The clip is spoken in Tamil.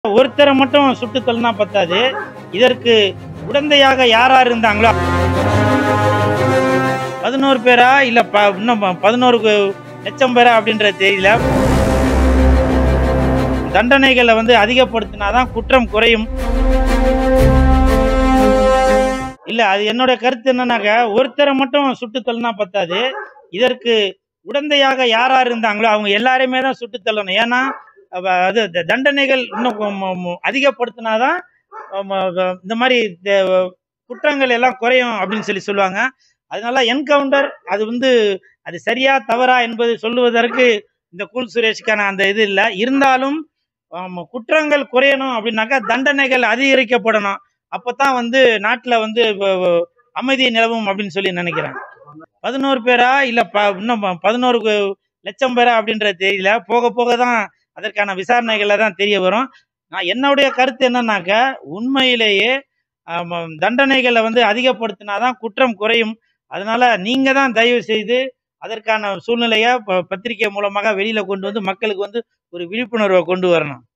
ஒருத்தரை மட்டும் சுட்டு தள்ளினா பத்தாது இதற்கு உடந்தையாக யார் யார் இருந்தாங்களோ பதினோரு பேரா இல்ல ப- இன்னும் ப- பதினோரு கு- லட்சம் பேரா அப்படின்றது தெரியல தண்டனைகளை வந்து அதிகப்படுத்தினாதான் குற்றம் குறையும் இல்ல அது என்னோட கருத்து என்னன்னாக்க ஒருத்தரை மட்டும் சுட்டு தள்ளினா பத்தாது இதற்கு உடந்தையாக யார் யார் இருந்தாங்களோ அவங்க எல்லாரையுமே தான் சுட்டு தள்ளணும் ஏன்னா அப்ப அது த- தண்டனைகள் இன்னும் கொ- ம- ம- அதிகப்படுத்தினாதான் ஆமா, வ- இந்த மாதிரி த- குற்றங்கள் எல்லாம் குறையும் அப்படின்னு சொல்லி சொல்லுவாங்க அதனால என்கவுண்டர் அது வந்து அது சரியா தவறா என்பது சொல்லுவதற்கு இந்த கூல் சுரேஷுக்கான அந்த இது இல்லை இருந்தாலும் ஆமா, குற்றங்கள் குறையணும் அப்படின்னாக்கா தண்டனைகள் அதிகரிக்கப்படணும் அப்பதான் வந்து நாட்டில் வந்து வ- வ- அமைதி நிலவும் அப்படின்னு சொல்லி நினைக்கிறேன் பதினோரு பேரா இல்ல ப- இன்னும் ப- பதினோரு கு- லட்சம் பேரா அப்படின்றது தெரியல போக போக தான் அதற்கான விசாரணைகள்ல தான் தெரிய வரும் நான் என்னுடைய கருத்து என்னன்னாக்க உண்மையிலேயே ஆமா, தண்டனைகளை வந்து அதிகப்படுத்தினாதான் குற்றம் குறையும் அதனால நீங்க தான் தயவு செய்து அதற்கான சூழ்நிலையை ப- பத்திரிகை மூலமாக வெளியில கொண்டு வந்து மக்களுக்கு வந்து ஒரு விழிப்புணர்வை கொண்டு வரணும்